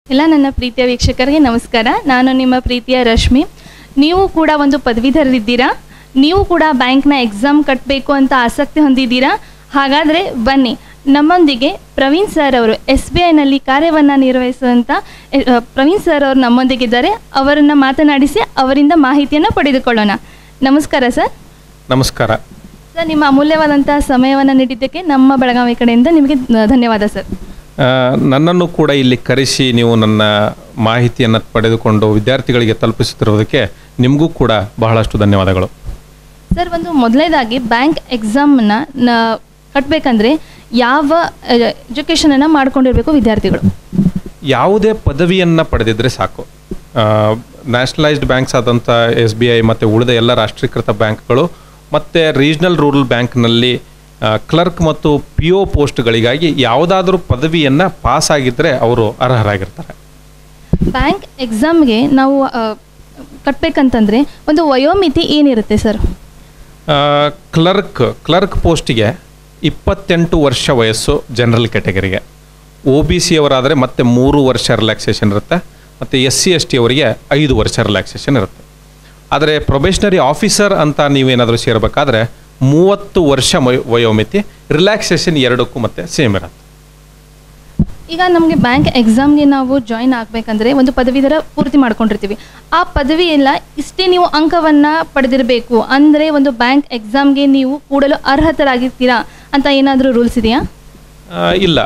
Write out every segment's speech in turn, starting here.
ಎಲ್ಲ ನನ್ನ ಪ್ರೀತಿಯ ವೀಕ್ಷಕರಿಗೆ ನಮಸ್ಕಾರ ನಾನು ನಿಮ್ಮ ಪ್ರೀತಿಯ ರಶ್ಮಿ ನೀವು ಕೂಡ ಒಂದು ಪದವೀಧರರಿದ್ದೀರಾ ನೀವು ಕೂಡ ಬ್ಯಾಂಕ್ನ ಎಕ್ಸಾಮ್ ಕಟ್ಟಬೇಕು ಅಂತ ಆಸಕ್ತಿ ಹೊಂದಿದ್ದೀರಾ ಹಾಗಾದರೆ ಬನ್ನಿ ನಮ್ಮೊಂದಿಗೆ ಪ್ರವೀಣ್ ಸರ್ ಅವರು ಎಸ್ ಬಿ ಐನಲ್ಲಿ ಕಾರ್ಯವನ್ನು ನಿರ್ವಹಿಸುವಂಥ ಎ, ಅ, ಪ್ರವೀಣ್ ಸರ್ ಅವರು ನಮ್ಮೊಂದಿಗಿದ್ದಾರೆ ಅವರನ್ನು ಮಾತನಾಡಿಸಿ ಅವರಿಂದ ಮಾಹಿತಿಯನ್ನು ಪಡೆದುಕೊಳ್ಳೋಣ ನಮಸ್ಕಾರ ಸರ್ ನಮಸ್ಕಾರ ಸರ್ ನಿಮ್ಮ ಅಮೂಲ್ಯವಾದಂಥ ಸಮಯವನ್ನು ನೀಡಿದ್ದಕ್ಕೆ ನಮ್ಮ ಬೆಳಗಾವಿ ಕಡೆಯಿಂದ ನಿಮಗೆ ನ- ಧನ್ಯವಾದ ಸರ್ ಆ, ನನ್ನನ್ನು ಕೂಡ ಇಲ್ಲಿ ಕರೆಸಿ ನೀವು ನನ್ನ ಮಾಹಿತಿಯನ್ನು ಪಡೆದುಕೊಂಡು ವಿದ್ಯಾರ್ಥಿಗಳಿಗೆ ತಲುಪಿಸುತ್ತಿರುವುದಕ್ಕೆ ನಿಮಗೂ ಕೂಡ ಬಹಳಷ್ಟು ಧನ್ಯವಾದಗಳು ಸರ್ ಒಂದು ಮೊದಲನೇದಾಗಿ ಬ್ಯಾಂಕ್ ಎಕ್ಸಾಮ್ನ ನ ಕಟ್ಟಬೇಕಂದ್ರೆ ಯಾವ ಎಜುಕೇಷನನ್ನು ಮಾಡ್ಕೊಂಡಿರಬೇಕು ವಿದ್ಯಾರ್ಥಿಗಳು ಯಾವುದೇ ಪದವಿಯನ್ನು ಪಡೆದಿದ್ದರೆ ಸಾಕು ನ್ಯಾಷನಲೈಸ್ಡ್ ಬ್ಯಾಂಕ್ಸ್ ಆದಂಥ ಎಸ್ ಬಿ ಐ ಮತ್ತು ಉಳಿದ ಎಲ್ಲ ರಾಷ್ಟ್ರೀಕೃತ ಬ್ಯಾಂಕ್ಗಳು ಮತ್ತು ರೀಜ್ನಲ್ ರೂರಲ್ ಬ್ಯಾಂಕ್ನಲ್ಲಿ ಕ್ಲರ್ಕ್ ಮತ್ತು ಪಿ ಒ ಪೋಸ್ಟ್ಗಳಿಗಾಗಿ ಯಾವುದಾದ್ರೂ ಪದವಿಯನ್ನು ಪಾಸ್ ಆಗಿದ್ದರೆ ಅವರು ಅರ್ಹರಾಗಿರ್ತಾರೆ ಬ್ಯಾಂಕ್ ಎಕ್ಸಾಮ್ಗೆ ನಾವು ಆ, ಕಟ್ಟಬೇಕಂತಂದ್ರೆ ಒಂದು ವಯೋಮಿತಿ ಏನಿರುತ್ತೆ ಸರ್ ಕ್ಲರ್ಕ್ ಕ್ಲರ್ಕ್ ಪೋಸ್ಟಿಗೆ ಇಪ್ಪತ್ತೆಂಟು ವರ್ಷ ವಯಸ್ಸು ಜನರಲ್ ಕ್ಯಾಟಗರಿಗೆ ಒ ಬಿ ಸಿ ಅವರಾದರೆ ಮತ್ತೆ ಮೂರು ವರ್ಷ ರಿಲ್ಯಾಕ್ಸೇಷನ್ ಇರುತ್ತೆ ಮತ್ತು ಎಸ್ ಸಿ ಎಸ್ ಟಿ ಅವರಿಗೆ ಐದು ವರ್ಷ ರಿಲ್ಯಾಕ್ಸೇಷನ್ ಇರುತ್ತೆ ಆದರೆ ಪ್ರೊಬೇಷನರಿ ಆಫೀಸರ್ ಅಂತ ನೀವೇನಾದರೂ ಸೇರಬೇಕಾದ್ರೆ ಮೂವತ್ತು ವರ್ಷ ವಯೋ- ವಯೋಮಿತಿ ರಿಲ್ಯಾಕ್ಸೇಷನ್ ಎರಡಕ್ಕೂ ಮತ್ತೆ ಸೇಮ್ ಇರುತ್ತೆ ಈಗ ನಮಗೆ ಬ್ಯಾಂಕ್ ಎಕ್ಸಾಮ್ಗೆ ನಾವು ಜಾಯಿನ್ ಆಗಬೇಕಂದ್ರೆ ಒಂದು ಪದವೀಧರ ಪೂರ್ತಿ ಮಾಡ್ಕೊಂಡಿರ್ತೀವಿ ಆ ಪದವಿ ಎಲ್ಲ ಇಷ್ಟೇ ನೀವು ಅಂಕವನ್ನು ಪಡೆದಿರಬೇಕು ಅಂದರೆ ಒಂದು ಬ್ಯಾಂಕ್ ಎಕ್ಸಾಮ್ಗೆ ನೀವು ಕೂಡಲು ಅರ್ಹತರಾಗಿರ್ತೀರಾ ಅಂತ ಏನಾದರೂ ರೂಲ್ಸ್ ಇದೆಯಾ ಆ, ಇಲ್ಲ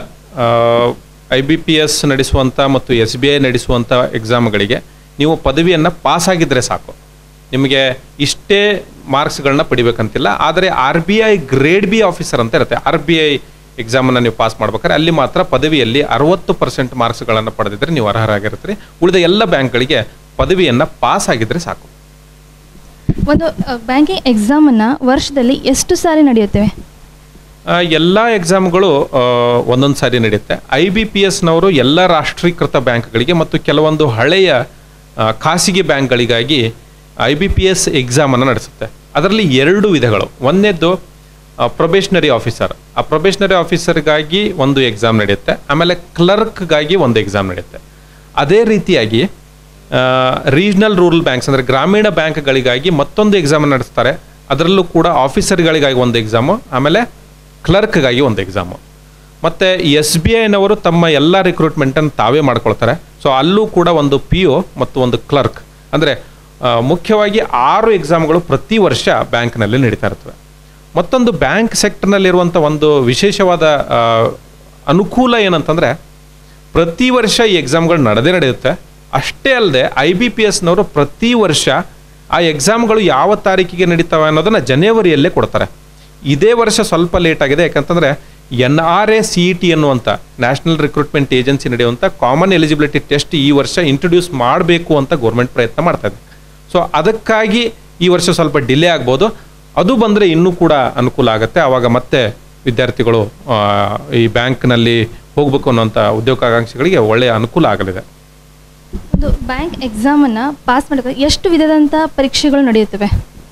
ಐ ಬಿ ಪಿ ಎಸ್ ನಡೆಸುವಂಥ ಮತ್ತು ಎಸ್ ಬಿ ಐ ನಡೆಸುವಂಥ ಎಕ್ಸಾಮ್ಗಳಿಗೆ ನೀವು ಪದವಿಯನ್ನು ಪಾಸ್ ಆಗಿದ್ದರೆ ಸಾಕು ನಿಮಗೆ ಇಷ್ಟೇ ಮಾರ್ಕ್ಸ್ಗಳನ್ನ ಪಡಿಬೇಕಂತಿಲ್ಲ ಆದರೆ R B I grade B officer ಅಂತ ಇರುತ್ತೆ ಆರ್ ಬಿ ಐ ಎಕ್ಸಾಮನ್ನು ನೀವು ಪಾಸ್ ಮಾಡ್ಬೇಕಾದ್ರೆ ಅಲ್ಲಿ ಮಾತ್ರ ಪದವಿಯಲ್ಲಿ ಅರವತ್ತು ಪರ್ಸೆಂಟ್ ಮಾರ್ಕ್ಸ್ಗಳನ್ನು ಪಡೆದಿದ್ರೆ ನೀವು ಅರ್ಹರಾಗಿರ್ತೀರಿ ಉಳಿದ ಎಲ್ಲ ಬ್ಯಾಂಕ್ಗಳಿಗೆ ಪದವಿಯನ್ನು ಪಾಸ್ ಆಗಿದ್ದರೆ ಸಾಕು ಒಂದು ಬ್ಯಾಂಕಿಂಗ್ ಎಕ್ಸಾಮನ್ನು ವರ್ಷದಲ್ಲಿ ಎಷ್ಟು ಸಾರಿ ನಡೆಯುತ್ತವೆ ಎಲ್ಲ ಎಕ್ಸಾಮ್ಗಳು ಒಂದೊಂದು ಸಾರಿ ನಡೆಯುತ್ತೆ ಐ ಬಿ ಪಿ ಎಸ್ನವರು ಎಲ್ಲ ರಾಷ್ಟ್ರೀಕೃತ ಬ್ಯಾಂಕ್ಗಳಿಗೆ ಮತ್ತು ಕೆಲವೊಂದು ಹಳೆಯ ಆ, ಖಾಸಗಿ ಬ್ಯಾಂಕ್ಗಳಿಗಾಗಿ ಐ ಬಿ ಪಿ ಎಸ್ ಎಕ್ಸಾಮನ್ನು ನಡೆಸುತ್ತೆ ಅದರಲ್ಲಿ ಎರಡು ವಿಧಗಳು ಒಂದನೇದ್ದು ಪ್ರೊಬೇಷನರಿ ಆಫೀಸರ್ ಆ ಪ್ರೊಬೇಷನರಿ ಆಫೀಸರ್ಗಾಗಿ ಒಂದು ಎಕ್ಸಾಮ್ ನಡೆಯುತ್ತೆ ಆಮೇಲೆ ಕ್ಲರ್ಕ್ಗಾಗಿ ಒಂದು ಎಕ್ಸಾಮ್ ನಡೆಯುತ್ತೆ ಅದೇ ರೀತಿಯಾಗಿ ರೀಜ್ನಲ್ ರೂರಲ್ ಬ್ಯಾಂಕ್ಸ್ ಅಂದರೆ ಗ್ರಾಮೀಣ ಬ್ಯಾಂಕ್ಗಳಿಗಾಗಿ ಮತ್ತೊಂದು ಎಕ್ಸಾಮ್ ನಡೆಸ್ತಾರೆ ಅದರಲ್ಲೂ ಕೂಡ ಆಫೀಸರ್ಗಳಿಗಾಗಿ ಒಂದು ಎಕ್ಸಾಮು ಆಮೇಲೆ ಕ್ಲರ್ಕ್ಗಾಗಿ ಒಂದು ಎಕ್ಸಾಮು ಮತ್ತು ಎಸ್ ಬಿ ಐನವರು ತಮ್ಮ ಎಲ್ಲ ರಿಕ್ರೂಟ್ಮೆಂಟನ್ನು ತಾವೇ ಮಾಡ್ಕೊಳ್ತಾರೆ ಸೊ ಅಲ್ಲೂ ಕೂಡ ಒಂದು ಪಿ ಒ ಮತ್ತು ಒಂದು ಕ್ಲರ್ಕ್ ಅಂದರೆ ಮುಖ್ಯವಾಗಿ ಆರು ಎಕ್ಸಾಮ್ಗಳು ಪ್ರತಿ ವರ್ಷ ಬ್ಯಾಂಕ್ನಲ್ಲಿ ನಡೀತಾ ಇರ್ತವೆ ಮತ್ತೊಂದು ಬ್ಯಾಂಕ್ ಸೆಕ್ಟರ್ನಲ್ಲಿರುವಂಥ ಒಂದು ವಿಶೇಷವಾದ ಆ, ಅನುಕೂಲ ಏನಂತಂದರೆ ಪ್ರತಿ ವರ್ಷ ಈ ಎಕ್ಸಾಮ್ಗಳು ನಡೆದೇ ನಡೆಯುತ್ತೆ ಅಷ್ಟೇ ಅಲ್ಲದೆ ಐ ಬಿ ಪಿ ಎಸ್ನವರು ಪ್ರತಿ ವರ್ಷ ಆ ಎಕ್ಸಾಮ್ಗಳು ಯಾವ ತಾರೀಕಿಗೆ ನಡೀತವೆ ಅನ್ನೋದನ್ನು ಜನವರಿಯಲ್ಲೇ ಕೊಡ್ತಾರೆ ಇದೇ ವರ್ಷ ಸ್ವಲ್ಪ ಲೇಟ್ ಆಗಿದೆ ಯಾಕಂತಂದರೆ N R A C E T ಅನ್ನುವಂಥ ನ್ಯಾಷನಲ್ ರಿಕ್ರೂಟ್ಮೆಂಟ್ ಏಜೆನ್ಸಿ ನಡೆಯುವಂಥ ಕಾಮನ್ ಎಲಿಜಿಬಿಲಿಟಿ ಟೆಸ್ಟ್ ಈ ವರ್ಷ ಇಂಟ್ರೊಡ್ಯೂಸ್ ಮಾಡಬೇಕು ಅಂತ ಗೌರ್ಮೆಂಟ್ ಪ್ರಯತ್ನ ಮಾಡ್ತಾ ಇದೆ ಸೊ ಅದಕ್ಕಾಗಿ ಈ ವರ್ಷ ಸ್ವಲ್ಪ ಡಿಲೇ ಆಗ್ಬೋದು ಅದು ಬಂದರೆ ಇನ್ನೂ ಕೂಡ ಅನುಕೂಲ ಆಗುತ್ತೆ ಆವಾಗ ಮತ್ತೆ ವಿದ್ಯಾರ್ಥಿಗಳು ಆ, ಈ ಬ್ಯಾಂಕ್ನಲ್ಲಿ ಹೋಗಬೇಕು ಅನ್ನೋಂಥ ಉದ್ಯೋಗಾಕಾಂಕ್ಷಿಗಳಿಗೆ ಒಳ್ಳೆಯ ಅನುಕೂಲ ಆಗಲಿದೆ ಒಂದು ಬ್ಯಾಂಕ್ ಎಕ್ಸಾಮನ್ನು ಪಾಸ್ ಮಾಡಬೇಕು ಎಷ್ಟು ವಿಧದಂಥ ಪರೀಕ್ಷೆಗಳು ನಡೆಯುತ್ತವೆ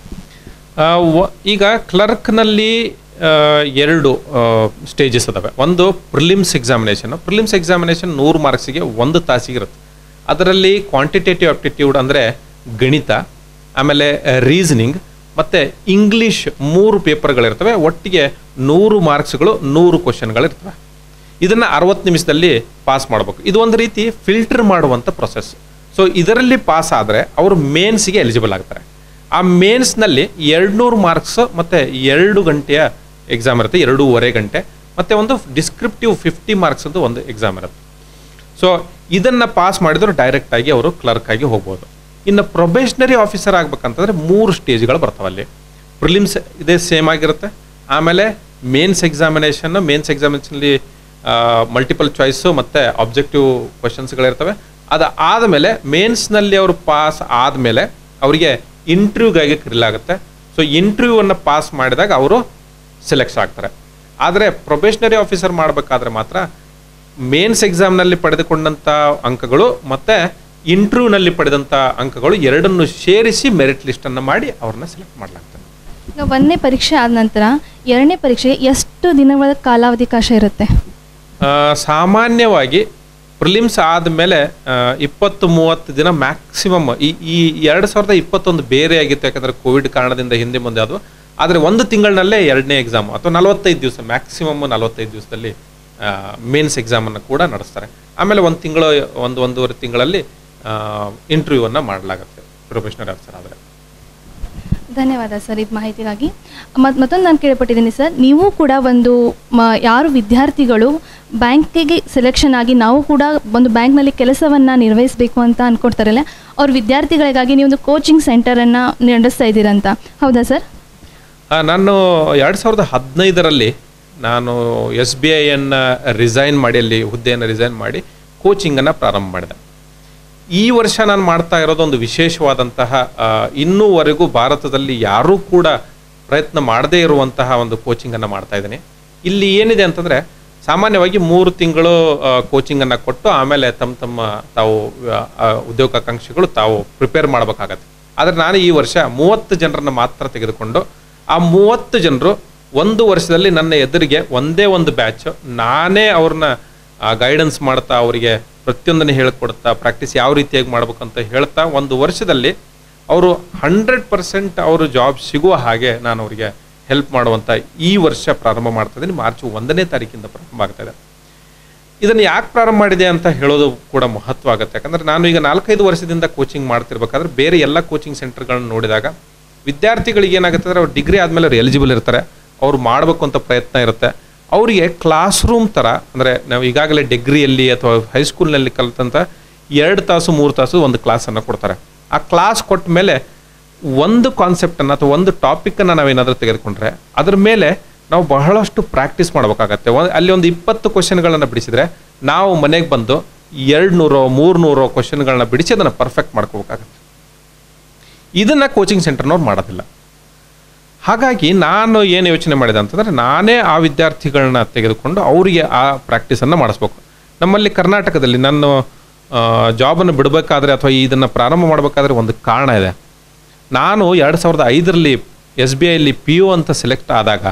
ಆ, ವ- ಈಗ ಕ್ಲರ್ಕ್ನಲ್ಲಿ ಆ, ಎರಡು ಸ್ಟೇಜಸ್ ಅದಾವೆ ಒಂದು ಪ್ರಿಲಿಮ್ಸ್ ಎಕ್ಸಾಮಿನೇಷನ್ ಪ್ರಿಲಿಮ್ಸ್ ಎಕ್ಸಾಮಿನೇಷನ್ ನೂರು ಮಾರ್ಕ್ಸಿಗೆ ಒಂದು ತಾಸಿಗೆ ಇರುತ್ತೆ ಅದರಲ್ಲಿ ಕ್ವಾಂಟಿಟೇಟಿವ್ ಆಪ್ಟಿಟ್ಯೂಡ್ ಅಂದರೆ ಗಣಿತ ಆಮೇಲೆ ರೀಸನಿಂಗ್ ಮತ್ತು ಇಂಗ್ಲೀಷ್ ಮೂರು ಪೇಪರ್ಗಳಿರ್ತವೆ ಒಟ್ಟಿಗೆ ನೂರು ಮಾರ್ಕ್ಸ್ಗಳು ನೂರು ಕ್ವಶನ್ಗಳಿರ್ತವೆ ಇದನ್ನು ಅರವತ್ತು ನಿಮಿಷದಲ್ಲಿ ಪಾಸ್ ಮಾಡಬೇಕು ಇದು ಒಂದು ರೀತಿ ಫಿಲ್ಟರ್ ಮಾಡುವಂಥ ಪ್ರೊಸೆಸ್ ಸೊ ಇದರಲ್ಲಿ ಪಾಸ್ ಆದರೆ ಅವರು ಮೇನ್ಸ್ಗೆ ಎಲಿಜಿಬಲ್ ಆಗ್ತಾರೆ ಆ ಮೇನ್ಸ್ನಲ್ಲಿ ಎರಡುನೂರು ಮಾರ್ಕ್ಸ್ ಮತ್ತು ಎರಡು ಗಂಟೆಯ ಎಕ್ಸಾಮ್ ಇರುತ್ತೆ ಎರಡೂವರೆ ಗಂಟೆ ಮತ್ತು ಒಂದು ಡಿಸ್ಕ್ರಿಪ್ಟಿವ್ ಫಿಫ್ಟಿ ಮಾರ್ಕ್ಸದ್ದು ಒಂದು ಎಕ್ಸಾಮ್ ಇರುತ್ತೆ ಸೊ ಇದನ್ನು ಪಾಸ್ ಮಾಡಿದ್ರು ಡೈರೆಕ್ಟಾಗಿ ಅವರು ಕ್ಲರ್ಕ್ ಆಗಿ ಹೋಗ್ಬೋದು ಇನ್ನು ಪ್ರೊಬೇಷನರಿ ಆಫೀಸರ್ ಆಗ್ಬೇಕಂತಂದ್ರೆ ಮೂರು ಸ್ಟೇಜ್ಗಳು ಬರ್ತಾವೆ ಅಲ್ಲಿ ಪ್ರಿಲಿಮ್ಸ್ ಇದೇ ಸೇಮ್ ಆಗಿರುತ್ತೆ ಆಮೇಲೆ ಮೇನ್ಸ್ ಎಕ್ಸಾಮಿನೇಷನ್ ಮೇನ್ಸ್ ಎಕ್ಸಾಮಿನೇಷನ್ಲಿ ಮಲ್ಟಿಪಲ್ ಚಾಯ್ಸು ಮತ್ತು ಆಬ್ಜೆಕ್ಟಿವ್ ಕ್ವಶನ್ಸ್ಗಳಿರ್ತವೆ ಅದು ಆದಮೇಲೆ ಮೇನ್ಸ್ನಲ್ಲಿ ಅವರು ಪಾಸ್ ಆದಮೇಲೆ ಅವರಿಗೆ ಇಂಟರ್ವ್ಯೂಗಾಗಿ ಕರೀಲಾಗುತ್ತೆ ಸೊ ಇಂಟರ್ವ್ಯೂವನ್ನು ಪಾಸ್ ಮಾಡಿದಾಗ ಅವರು ಸೆಲೆಕ್ಟ್ ಆಗ್ತಾರೆ ಆದರೆ ಪ್ರೊಬೇಷನರಿ ಆಫೀಸರ್ ಮಾಡಬೇಕಾದ್ರೆ ಮಾತ್ರ ಮೇನ್ಸ್ ಎಕ್ಸಾಮ್ನಲ್ಲಿ ಪಡೆದುಕೊಂಡಂಥ ಅಂಕಗಳು ಮತ್ತು ಇಂಟರ್ವ್ಯೂನಲ್ಲಿ ಪಡೆದಂಥ ಅಂಕಗಳು ಎರಡನ್ನು ಸೇರಿಸಿ ಮೆರಿಟ್ ಲಿಸ್ಟನ್ನು ಮಾಡಿ ಅವ್ರನ್ನ ಸೆಲೆಕ್ಟ್ ಮಾಡಲಾಗ್ತದೆ ಈಗ ಒಂದನೇ ಪರೀಕ್ಷೆ ಆದ ನಂತರ ಎರಡನೇ ಪರೀಕ್ಷೆಗೆ ಎಷ್ಟು ದಿನಗಳ ಕಾಲಾವಧಿಕಾಶ ಇರುತ್ತೆ ಆ, ಸಾಮಾನ್ಯವಾಗಿ ಪ್ರಿಲಿಮ್ಸ್ ಆದಮೇಲೆ ಇಪ್ಪತ್ತು ಮೂವತ್ತು ದಿನ ಮ್ಯಾಕ್ಸಿಮಮ್ ಈ ಈ ಎರಡು ಸಾವಿರದ ಇಪ್ಪತ್ತೊಂದು ಬೇರೆ ಆಗಿತ್ತು ಯಾಕಂದರೆ ಕೋವಿಡ್ ಕಾರಣದಿಂದ ಹಿಂದೆ ಮುಂದೆ ಅದು ಆದರೆ ಒಂದು ತಿಂಗಳಿನಲ್ಲೇ ಎರಡನೇ ಎಕ್ಸಾಮ್ ಅಥವಾ ನಲವತ್ತೈದು ದಿವಸ ಮ್ಯಾಕ್ಸಿಮಮ್ ನಲವತ್ತೈದು ದಿವಸದಲ್ಲಿ ಮೇನ್ಸ್ ಎಕ್ಸಾಮನ್ನು ಕೂಡ ನಡೆಸ್ತಾರೆ ಆಮೇಲೆ ಒಂದು ತಿಂಗಳು ಒಂದು ಒಂದೂವರೆ ತಿಂಗಳಲ್ಲಿ ಇಂಟರ್ವ್ಯೂವನ್ನು ಮಾಡಲಾಗುತ್ತೆ ಪ್ರೊಫೆಷನಲ್ ಆಫೀಸರ್ ಆದರೆ ಧನ್ಯವಾದ ಸರ್ ಇದು ಮಾಹಿತಿಗಾಗಿ ಮತ್ತು ಮತ್ತೊಂದು ನಾನು ಕೇಳ್ಪಟ್ಟಿದ್ದೀನಿ ಸರ್ ನೀವು ಕೂಡ ಒಂದು ಮ ಯಾರು ವಿದ್ಯಾರ್ಥಿಗಳು ಬ್ಯಾಂಕಿಗೆ ಸೆಲೆಕ್ಷನ್ ಆಗಿ ನಾವು ಕೂಡ ಒಂದು ಬ್ಯಾಂಕ್ನಲ್ಲಿ ಕೆಲಸವನ್ನು ನಿರ್ವಹಿಸಬೇಕು ಅಂತ ಅಂದ್ಕೊಡ್ತಾರಲ್ಲ ಅವ್ರ ವಿದ್ಯಾರ್ಥಿಗಳಿಗಾಗಿ ನೀವು ಒಂದು ಕೋಚಿಂಗ್ ಸೆಂಟರನ್ನು ನಡೆಸ್ತಾ ಇದ್ದೀರಂತ ಹೌದಾ ಸರ್ ಆ, ನಾನು ಎರಡು ಸಾವಿರದ ಹದಿನೈದರಲ್ಲಿ ನಾನು ಎಸ್ ಬಿ ಐಯನ್ನು ರಿಸೈನ್ ಮಾಡಿ ಅಲ್ಲಿ ಹುದ್ದೆಯನ್ನು ರಿಸೈನ್ ಮಾಡಿ ಕೋಚಿಂಗನ್ನು ಪ್ರಾರಂಭ ಮಾಡಿದೆ ಈ ವರ್ಷ ನಾನು ಮಾಡ್ತಾ ಇರೋದು ಒಂದು ವಿಶೇಷವಾದಂತಹ ಆ, ಇನ್ನೂವರೆಗೂ ಭಾರತದಲ್ಲಿ ಯಾರೂ ಕೂಡ ಪ್ರಯತ್ನ ಮಾಡದೇ ಇರುವಂತಹ ಒಂದು ಕೋಚಿಂಗನ್ನು ಮಾಡ್ತಾ ಇದ್ದೀನಿ ಇಲ್ಲಿ ಏನಿದೆ ಅಂತಂದರೆ ಸಾಮಾನ್ಯವಾಗಿ ಮೂರು ತಿಂಗಳು ಕೋಚಿಂಗನ್ನು ಕೊಟ್ಟು ಆಮೇಲೆ ತಮ್ಮ ತಮ್ಮ ತಾವು ಆ, ಆ, ಉದ್ಯೋಗಾಕಾಂಕ್ಷಿಗಳು ತಾವು ಪ್ರಿಪೇರ್ ಮಾಡಬೇಕಾಗತ್ತೆ ಆದರೆ ನಾನು ಈ ವರ್ಷ ಮೂವತ್ತು ಜನರನ್ನು ಮಾತ್ರ ತೆಗೆದುಕೊಂಡು ಆ ಮೂವತ್ತು ಜನರು ಒಂದು ವರ್ಷದಲ್ಲಿ ನನ್ನ ಎದುರಿಗೆ ಒಂದೇ ಒಂದು ಬ್ಯಾಚ್ ನಾನೇ ಅವ್ರನ್ನ ಗೈಡೆನ್ಸ್ ಮಾಡ್ತಾ ಅವರಿಗೆ ಪ್ರತಿಯೊಂದನ್ನು ಹೇಳ್ಕೊಡ್ತಾ ಪ್ರಾಕ್ಟೀಸ್ ಯಾವ ರೀತಿಯಾಗಿ ಮಾಡ್ಬೇಕಂತ ಹೇಳ್ತಾ ಒಂದು ವರ್ಷದಲ್ಲಿ ಅವರು ಹಂಡ್ರೆಡ್ ಪರ್ಸೆಂಟ್ ಅವರು ಜಾಬ್ ಸಿಗುವ ಹಾಗೆ ನಾನು ಅವರಿಗೆ ಹೆಲ್ಪ್ ಮಾಡುವಂಥ ಈ ವರ್ಷ ಪ್ರಾರಂಭ ಮಾಡ್ತಾ ಇದ್ದೀನಿ ಮಾರ್ಚ್ ಒಂದನೇ ತಾರೀಕಿಂದ ಪ್ರಾರಂಭ ಆಗ್ತಾ ಇದೆ ಇದನ್ನು ಯಾಕೆ ಪ್ರಾರಂಭ ಮಾಡಿದೆ ಅಂತ ಹೇಳೋದು ಕೂಡ ಮಹತ್ವ ಆಗುತ್ತೆ ಯಾಕಂದರೆ ನಾನು ಈಗ ನಾಲ್ಕೈದು ವರ್ಷದಿಂದ ಕೋಚಿಂಗ್ ಮಾಡ್ತಿರ್ಬೇಕಾದ್ರೆ ಬೇರೆ ಎಲ್ಲ ಕೋಚಿಂಗ್ ಸೆಂಟರ್ಗಳನ್ನ ನೋಡಿದಾಗ ವಿದ್ಯಾರ್ಥಿಗಳಿಗೆ ಏನಾಗುತ್ತೆ ಅಂದರೆ ಅವ್ರು ಡಿಗ್ರಿ ಆದಮೇಲೆ ಅವ್ರು ಎಲಿಜಿಬಲ್ ಇರ್ತಾರೆ ಅವ್ರು ಮಾಡಬೇಕು ಅಂತ ಪ್ರಯತ್ನ ಇರುತ್ತೆ ಅವರಿಗೆ ಕ್ಲಾಸ್ ರೂಮ್ ಥರ ಅಂದರೆ ನಾವು ಈಗಾಗಲೇ ಡಿಗ್ರಿಯಲ್ಲಿ ಅಥವಾ ಹೈಸ್ಕೂಲ್ನಲ್ಲಿ ಕಲಿತಂಥ ಎರಡು ತಾಸು ಮೂರು ತಾಸು ಒಂದು ಕ್ಲಾಸನ್ನು ಕೊಡ್ತಾರೆ ಆ ಕ್ಲಾಸ್ ಕೊಟ್ಟ ಮೇಲೆ ಒಂದು ಕಾನ್ಸೆಪ್ಟನ್ನು ಅಥವಾ ಒಂದು ಟಾಪಿಕನ್ನು ನಾವೇನಾದರೂ ತೆಗೆದುಕೊಂಡ್ರೆ ಅದ್ರ ಮೇಲೆ ನಾವು ಬಹಳಷ್ಟು ಪ್ರಾಕ್ಟೀಸ್ ಮಾಡಬೇಕಾಗತ್ತೆ ಒಂದ್- ಅಲ್ಲಿ ಒಂದು ಇಪ್ಪತ್ತು ಕ್ವಶನ್ಗಳನ್ನು ಬಿಡಿಸಿದ್ರೆ ನಾವು ಮನೆಗೆ ಬಂದು ಎರಡು ನೂರೋ ಮೂರು ನೂರೋ ಕ್ವಶನ್ಗಳನ್ನ ಬಿಡಿಸಿ ಅದನ್ನು ಪರ್ಫೆಕ್ಟ್ ಮಾಡ್ಕೋಬೇಕಾಗತ್ತೆ ಇದನ್ನು ಕೋಚಿಂಗ್ ಸೆಂಟರ್ನವ್ರು ಮಾಡೋದಿಲ್ಲ ಹಾಗಾಗಿ ನಾನು ಏನು ಯೋಚನೆ ಮಾಡಿದೆ ಅಂತಂದರೆ ನಾನೇ ಆ ವಿದ್ಯಾರ್ಥಿಗಳನ್ನ ತೆಗೆದುಕೊಂಡು ಅವರಿಗೆ ಆ ಪ್ರಾಕ್ಟೀಸನ್ನು ಮಾಡಿಸ್ಬೇಕು ನಮ್ಮಲ್ಲಿ ಕರ್ನಾಟಕದಲ್ಲಿ ನಾನು ಜಾಬನ್ನು ಬಿಡಬೇಕಾದ್ರೆ ಅಥವಾ ಇದನ್ನು ಪ್ರಾರಂಭ ಮಾಡಬೇಕಾದ್ರೆ ಒಂದು ಕಾರಣ ಇದೆ ನಾನು ಎರಡು ಸಾವಿರದ ಐದರಲ್ಲಿ ಎಸ್ ಬಿ ಐಲಿ ಪಿ ಯು ಅಂತ ಸೆಲೆಕ್ಟ್ ಆದಾಗ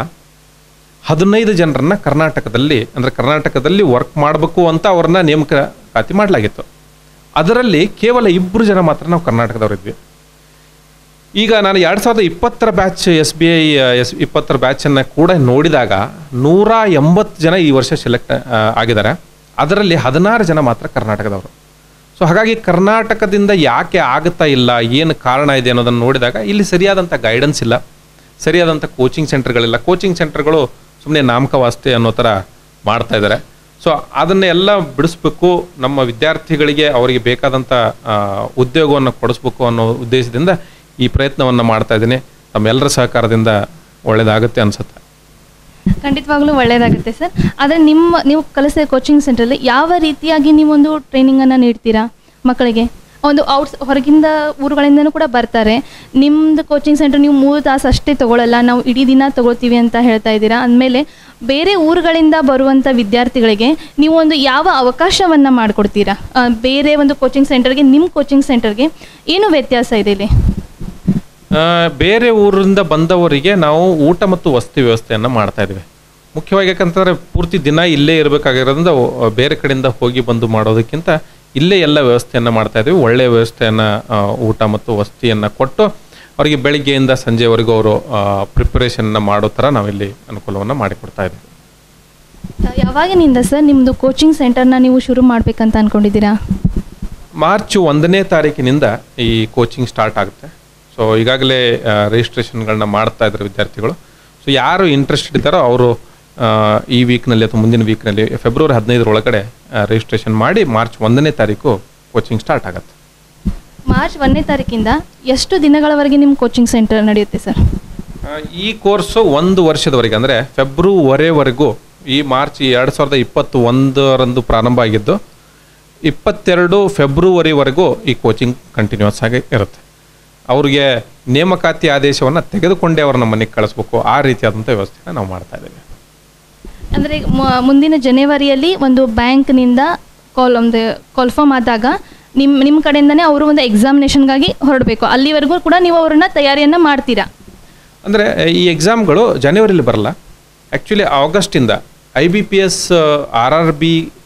ಹದಿನೈದು ಜನರನ್ನ ಕರ್ನಾಟಕದಲ್ಲಿ ಅಂದರೆ ಕರ್ನಾಟಕದಲ್ಲಿ ವರ್ಕ್ ಮಾಡಬೇಕು ಅಂತ ಅವ್ರನ್ನ ನೇಮಕಾತಿ ಮಾಡಲಾಗಿತ್ತು ಅದರಲ್ಲಿ ಕೇವಲ ಇಬ್ಬರು ಜನ ಮಾತ್ರ ನಾವು ಕರ್ನಾಟಕದವರಿದ್ವಿ ಈಗ ನಾನು ಎರಡು ಸಾವಿರದ ಇಪ್ಪತ್ತರ batch S B I S ಇಪ್ಪತ್ತರ ಬ್ಯಾಚನ್ನು ಕೂಡ ನೋಡಿದಾಗ ನೂರ ಎಂಬತ್ತು ಜನ ಈ ವರ್ಷ ಸೆಲೆಕ್ಟ್ ಆಗಿದ್ದಾರೆ ಅದರಲ್ಲಿ ಹದಿನಾರು ಜನ ಮಾತ್ರ ಕರ್ನಾಟಕದವರು ಸೊ ಹಾಗಾಗಿ ಕರ್ನಾಟಕದಿಂದ ಯಾಕೆ ಆಗುತ್ತಾ ಇಲ್ಲ ಏನು ಕಾರಣ ಇದೆ ಅನ್ನೋದನ್ನು ನೋಡಿದಾಗ ಇಲ್ಲಿ ಸರಿಯಾದಂಥ ಗೈಡೆನ್ಸ್ ಇಲ್ಲ ಸರಿಯಾದಂಥ ಕೋಚಿಂಗ್ ಸೆಂಟರ್ಗಳಿಲ್ಲ ಕೋಚಿಂಗ್ ಸೆಂಟರ್ಗಳು ಸುಮ್ಮನೆ ನಾಮಕವಾಸ್ತೆ ಅನ್ನೋ ಥರ ಮಾಡ್ತಾ ಇದ್ದಾರೆ ಸೊ ಅದನ್ನೆಲ್ಲ ಬಿಡಿಸ್ಬೇಕು ನಮ್ಮ ವಿದ್ಯಾರ್ಥಿಗಳಿಗೆ ಅವರಿಗೆ ಬೇಕಾದಂಥ ಆ, ಉದ್ಯೋಗವನ್ನು ಕೊಡಿಸ್ಬೇಕು ಅನ್ನೋ ಉದ್ದೇಶದಿಂದ ಈ ಪ್ರಯತ್ನವನ್ನು ಮಾಡ್ತಾ ಇದ್ದೀನಿ ತಮ್ಮೆಲ್ಲರ ಸಹಕಾರದಿಂದ ಒಳ್ಳೆಯದಾಗುತ್ತೆ ಅನ್ಸುತ್ತೆ ಖಂಡಿತವಾಗ್ಲೂ ಒಳ್ಳೆಯದಾಗುತ್ತೆ ಸರ್ ಆದರೆ ನಿಮ್ಮ ನೀವು ಕಲಿಸಿದ ಕೋಚಿಂಗ್ ಸೆಂಟ್ರಲ್ಲಿ ಯಾವ ರೀತಿಯಾಗಿ ನೀವೊಂದು ಟ್ರೈನಿಂಗನ್ನು ನೀಡ್ತೀರಾ ಮಕ್ಕಳಿಗೆ ಒಂದು ಔಟ್ಸ್ ಹೊರಗಿಂದ ಊರುಗಳಿಂದನೂ ಕೂಡ ಬರ್ತಾರೆ ನಿಮ್ಮದು ಕೋಚಿಂಗ್ ಸೆಂಟರ್ ನೀವು ಮೂರು ತಾಸು ಅಷ್ಟೇ ತಗೊಳ್ಳಲ್ಲ ನಾವು ಇಡೀ ದಿನ ತಗೊಳ್ತೀವಿ ಅಂತ ಹೇಳ್ತಾ ಇದ್ದೀರಾ ಅಂದಮೇಲೆ ಬೇರೆ ಊರುಗಳಿಂದ ಬರುವಂಥ ವಿದ್ಯಾರ್ಥಿಗಳಿಗೆ ನೀವು ಒಂದು ಯಾವ ಅವಕಾಶವನ್ನು ಮಾಡಿಕೊಡ್ತೀರಾ ಆ, ಬೇರೆ ಒಂದು ಕೋಚಿಂಗ್ ಸೆಂಟರ್ಗೆ ನಿಮ್ಮ ಕೋಚಿಂಗ್ ಸೆಂಟರ್ಗೆ ಏನು ವ್ಯತ್ಯಾಸ ಇದೆ ಇಲ್ಲಿ ಆ, ಬೇರೆ ಊರಿಂದ ಬಂದವರಿಗೆ ನಾವು ಊಟ ಮತ್ತು ವಸತಿ ವ್ಯವಸ್ಥೆಯನ್ನು ಮಾಡ್ತಾ ಇದ್ದೀವಿ ಮುಖ್ಯವಾಗಿ ಯಾಕಂತಂದರೆ ಪೂರ್ತಿ ದಿನ ಇಲ್ಲೇ ಇರಬೇಕಾಗಿರೋದ್ರಿಂದ ಅವ್- ಬೇರೆ ಕಡೆಯಿಂದ ಹೋಗಿ ಬಂದು ಮಾಡೋದಕ್ಕಿಂತ ಇಲ್ಲೇ ಎಲ್ಲ ವ್ಯವಸ್ಥೆಯನ್ನು ಮಾಡ್ತಾ ಇದ್ದೀವಿ ಒಳ್ಳೆಯ ವ್ಯವಸ್ಥೆಯನ್ನು ಊಟ ಮತ್ತು ವಸತಿಯನ್ನು ಕೊಟ್ಟು ಅವರಿಗೆ ಬೆಳಿಗ್ಗೆಯಿಂದ ಸಂಜೆವರೆಗೂ ಅವರು ಪ್ರಿಪರೇಷನ್ನ ಮಾಡೋ ಥರ ನಾವಿಲ್ಲಿ ಅನುಕೂಲವನ್ನು ಮಾಡಿಕೊಡ್ತಾ ಇದ್ದೀವಿ ಯಾವಾಗಿನಿಂದ ಸರ್ ನಿಮ್ಮದು ಕೋಚಿಂಗ್ ಸೆಂಟರ್ನ ನೀವು ಶುರು ಮಾಡಬೇಕಂತ ಅಂದ್ಕೊಂಡಿದ್ದೀರಾ ಮಾರ್ಚ್ ಒಂದನೇ ತಾರೀಕಿನಿಂದ ಈ ಕೋಚಿಂಗ್ ಸ್ಟಾರ್ಟ್ ಆಗುತ್ತೆ ಸೊ ಈಗಾಗಲೇ ರಿಜಿಸ್ಟ್ರೇಷನ್ಗಳನ್ನ ಮಾಡ್ತಾ ಇದ್ದಾರೆ ವಿದ್ಯಾರ್ಥಿಗಳು ಸೊ ಯಾರು ಇಂಟ್ರೆಸ್ಟೆಡ್ ಇದ್ದಾರೋ ಅವರು ಈ ವೀಕ್ನಲ್ಲಿ ಅಥವಾ ಮುಂದಿನ ವೀಕ್ನಲ್ಲಿ ಫೆಬ್ರವರಿ ಹದಿನೈದರೊಳಗಡೆ ರಿಜಿಸ್ಟ್ರೇಷನ್ ಮಾಡಿ ಮಾರ್ಚ್ ಒಂದನೇ ತಾರೀಕು ಕೋಚಿಂಗ್ ಸ್ಟಾರ್ಟ್ ಆಗುತ್ತೆ ಮಾರ್ಚ್ ಒಂದನೇ ತಾರೀಕಿಂದ ಎಷ್ಟು ದಿನಗಳವರೆಗೆ ನಿಮ್ಮ ಕೋಚಿಂಗ್ ಸೆಂಟರ್ ನಡೆಯುತ್ತೆ ಸರ್ ಆ, ಈ ಕೋರ್ಸು ಒಂದು ವರ್ಷದವರೆಗೆ ಅಂದರೆ ಫೆಬ್ರವರಿವರೆಗೂ ಈ ಮಾರ್ಚ್ ಎರಡು ಸಾವಿರದ ಇಪ್ಪತ್ತು ಒಂದರಂದು ಪ್ರಾರಂಭ ಆಗಿದ್ದು ಇಪ್ಪತ್ತೆರಡು ಫೆಬ್ರವರಿವರೆಗೂ ಈ ಕೋಚಿಂಗ್ ಕಂಟಿನ್ಯೂಸ್ ಆಗಿ ಇರುತ್ತೆ ಅವ್ರಿಗೆ ನೇಮಕಾತಿ ಆದೇಶವನ್ನು ತೆಗೆದುಕೊಂಡೇ ಅವ್ರನ್ನ ಮನೆಗೆ ಕಳಿಸ್ಬೇಕು ಆ ರೀತಿಯಾದಂಥ ವ್ಯವಸ್ಥೆನ ನಾವು ಮಾಡ್ತಾ ಇದ್ದೀವಿ ಅಂದರೆ ಮುಂದಿನ ಜನವರಿಯಲ್ಲಿ ಒಂದು ಬ್ಯಾಂಕ್ನಿಂದ ಕಾಲ್ ಒಂದು ಕಾಲ್ಫರ್ಮ್ ಆದಾಗ ನಿಮ್ಮ ನಿಮ್ಮ ಕಡೆಯಿಂದನೇ ಅವರು ಒಂದು ಎಕ್ಸಾಮಿನೇಷನ್ಗಾಗಿ ಹೊರಡಬೇಕು ಅಲ್ಲಿವರೆಗೂ ಕೂಡ ನೀವು ಅವ್ರನ್ನ ತಯಾರಿಯನ್ನು ಮಾಡ್ತೀರಾ ಅಂದರೆ ಈ ಎಕ್ಸಾಮ್ಗಳು ಜನವರಿಲಿ ಬರಲ್ಲ ಆ್ಯಕ್ಚುಲಿ ಆಗಸ್ಟಿಂದ I B P S R R B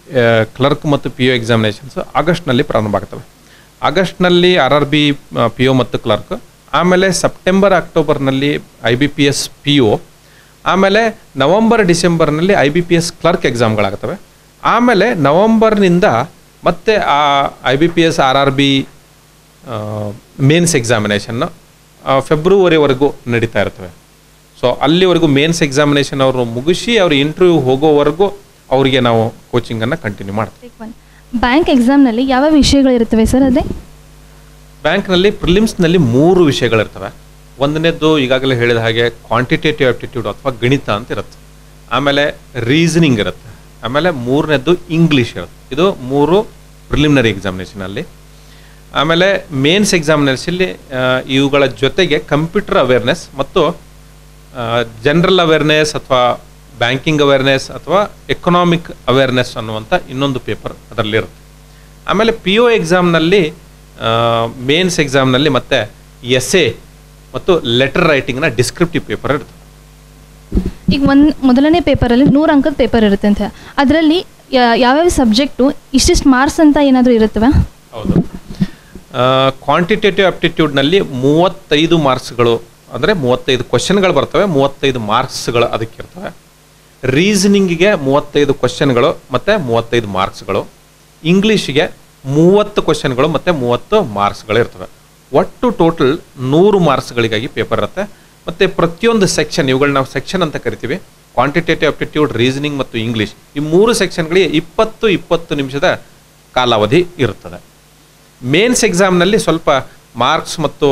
clerk ಮತ್ತು ಪಿ ಒ ಎಕ್ಸಾಮಿನೇಷನ್ಸ್ ಆಗಸ್ಟ್ನಲ್ಲಿ ಪ್ರಾರಂಭ ಆಗ್ತವೆ ಆಗಸ್ಟ್ನಲ್ಲಿ R R B P O ಮತ್ತು ಕ್ಲರ್ಕ್ ಆಮೇಲೆ ಸೆಪ್ಟೆಂಬರ್ ಅಕ್ಟೋಬರ್ನಲ್ಲಿ I B P S P O ಆಮೇಲೆ ನವಂಬರ್ ಡಿಸೆಂಬರ್ನಲ್ಲಿ I B P S clerk ಎಕ್ಸಾಮ್ಗಳಾಗ್ತವೆ ಆಮೇಲೆ ನವಂಬರ್ನಿಂದ ಮತ್ತೆ ಆ I B P S R R B mains ಎಕ್ಸಾಮಿನೇಷನ್ನು ಫೆಬ್ರವರಿವರೆಗೂ ನಡೀತಾ ಇರ್ತವೆ ಸೊ ಅಲ್ಲಿವರೆಗೂ ಮೇನ್ಸ್ ಎಕ್ಸಾಮಿನೇಷನ್ ಅವರು ಮುಗಿಸಿ ಅವ್ರು ಇಂಟರ್ವ್ಯೂ ಹೋಗೋವರೆಗೂ ಅವರಿಗೆ ನಾವು ಕೋಚಿಂಗನ್ನು ಕಂಟಿನ್ಯೂ ಮಾಡ್ತೀವಿ ಬ್ಯಾಂಕ್ ಎಕ್ಸಾಮ್ನಲ್ಲಿ ಯಾವ ವಿಷಯಗಳಿರ್ತವೆ ಸರ್ ಅದೇ ಬ್ಯಾಂಕ್ನಲ್ಲಿ ಪ್ರಿಲಿಮ್ಸ್ನಲ್ಲಿ ಮೂರು ವಿಷಯಗಳಿರ್ತವೆ ಒಂದನೇದ್ದು ಈಗಾಗಲೇ ಹೇಳಿದ ಹಾಗೆ ಕ್ವಾಂಟಿಟೇಟಿವ್ ಆಪ್ಟಿಟ್ಯೂಡ್ ಅಥವಾ ಗಣಿತ ಅಂತ ಇರುತ್ತೆ ಆಮೇಲೆ ರೀಸನಿಂಗ್ ಇರುತ್ತೆ ಆಮೇಲೆ ಮೂರನೇದ್ದು ಇಂಗ್ಲೀಷ್ ಇರುತ್ತೆ ಇದು ಮೂರು ಪ್ರಿಲಿಮಿನರಿ ಎಕ್ಸಾಮಿನೇಷನಲ್ಲಿ ಆಮೇಲೆ ಮೇನ್ಸ್ ಎಕ್ಸಾಮಿನೇಷನಲ್ಲಿ ಇವುಗಳ ಜೊತೆಗೆ ಕಂಪ್ಯೂಟರ್ ಅವೇರ್ನೆಸ್ ಮತ್ತು ಜನರಲ್ ಅವೇರ್ನೆಸ್ ಅಥವಾ ಬ್ಯಾಂಕಿಂಗ್ ಅವೇರ್ನೆಸ್ ಅಥವಾ ಎಕನಾಮಿಕ್ ಅವೇರ್ನೆಸ್ ಅನ್ನುವಂಥ ಇನ್ನೊಂದು ಪೇಪರ್ ಅದರಲ್ಲಿರುತ್ತೆ ಆಮೇಲೆ ಪಿ ಒ ಎಕ್ಸಾಮ್ನಲ್ಲಿ ಮೇನ್ಸ್ ಎಕ್ಸಾಮ್ನಲ್ಲಿ ಮತ್ತೆ ಎಸ್ ಎ ಮತ್ತು ಲೆಟರ್ ರೈಟಿಂಗ್ನ ಡಿಸ್ಕ್ರಿಪ್ಟಿವ್ ಪೇಪರ್ ಇರುತ್ತೆ ಈಗ ಒಂದು ಮೊದಲನೇ ಪೇಪರಲ್ಲಿ ನೂರು ಅಂಕದ ಪೇಪರ್ ಇರುತ್ತೆ ಅಂತ ಅದರಲ್ಲಿ ಯಾವ್ಯಾವ ಸಬ್ಜೆಕ್ಟು ಇಷ್ಟಿಷ್ಟು ಮಾರ್ಕ್ಸ್ ಅಂತ ಏನಾದರೂ ಇರುತ್ತವೆ ಹೌದು ಕ್ವಾಂಟಿಟೇಟಿವ್ ಆಪ್ಟಿಟ್ಯೂಡ್ನಲ್ಲಿ ಮೂವತ್ತೈದು ಮಾರ್ಕ್ಸ್ಗಳು ಅಂದರೆ ಮೂವತ್ತೈದು ಕ್ವಶನ್ಗಳು ಬರ್ತವೆ ಮೂವತ್ತೈದು ಮಾರ್ಕ್ಸ್ಗಳು ಅದಕ್ಕೆ ಇರ್ತವೆ ರೀಸನಿಂಗಿಗೆ ಮೂವತ್ತೈದು ಕ್ವಶನ್ಗಳು ಮತ್ತು ಮೂವತ್ತೈದು ಮಾರ್ಕ್ಸ್ಗಳು ಇಂಗ್ಲೀಷಿಗೆ ಮೂವತ್ತು ಕ್ವಶನ್ಗಳು ಮತ್ತು ಮೂವತ್ತು ಮಾರ್ಕ್ಸ್ಗಳು ಇರ್ತವೆ ಒಟ್ಟು ಟೋಟಲ್ ನೂರು ಮಾರ್ಕ್ಸ್ಗಳಿಗಾಗಿ ಪೇಪರ್ ಇರುತ್ತೆ ಮತ್ತು ಪ್ರತಿಯೊಂದು ಸೆಕ್ಷನ್ ಇವುಗಳು ನಾವು ಸೆಕ್ಷನ್ ಅಂತ ಕರಿತೀವಿ ಕ್ವಾಂಟಿಟೇಟಿವ್ ಆಪ್ಟಿಟ್ಯೂಡ್ ರೀಸನಿಂಗ್ ಮತ್ತು ಇಂಗ್ಲೀಷ್ ಈ ಮೂರು ಸೆಕ್ಷನ್ಗಳಿಗೆ ಇಪ್ಪತ್ತು ಇಪ್ಪತ್ತು ನಿಮಿಷದ ಕಾಲಾವಧಿ ಇರುತ್ತದೆ ಮೇನ್ಸ್ ಎಕ್ಸಾಮ್ನಲ್ಲಿ ಸ್ವಲ್ಪ ಮಾರ್ಕ್ಸ್ ಮತ್ತು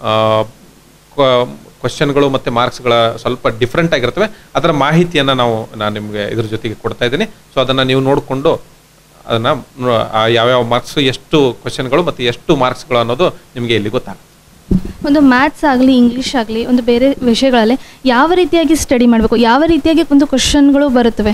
ಕ್ವಶನ್ಗಳು ಮತ್ತು ಮಾರ್ಕ್ಸ್ಗಳ ಸ್ವಲ್ಪ ಡಿಫ್ರೆಂಟ್ ಆಗಿರ್ತವೆ ಅದರ ಮಾಹಿತಿಯನ್ನು ನಾವು ನಾನು ನಿಮಗೆ ಇದ್ರ ಜೊತೆಗೆ ಕೊಡ್ತಾ ಇದ್ದೀನಿ ಸೊ ಅದನ್ನು ನೀವು ನೋಡಿಕೊಂಡು ಅದನ್ನು ಯಾವ್ಯಾವ ಮಾರ್ಕ್ಸ್ ಎಷ್ಟು ಕ್ವಶನ್ಗಳು ಮತ್ತು ಎಷ್ಟು ಮಾರ್ಕ್ಸ್ಗಳು ಅನ್ನೋದು ನಿಮಗೆ ಇಲ್ಲಿ ಗೊತ್ತಾಗುತ್ತೆ ಒಂದು ಮ್ಯಾಥ್ಸ್ ಆಗಲಿ ಇಂಗ್ಲೀಷ್ ಆಗಲಿ ಒಂದು ಬೇರೆ ವಿಷಯಗಳಲ್ಲಿ ಯಾವ ರೀತಿಯಾಗಿ ಸ್ಟಡಿ ಮಾಡಬೇಕು ಯಾವ ರೀತಿಯಾಗಿ ಒಂದು ಕ್ವಶನ್ಗಳು ಬರುತ್ತವೆ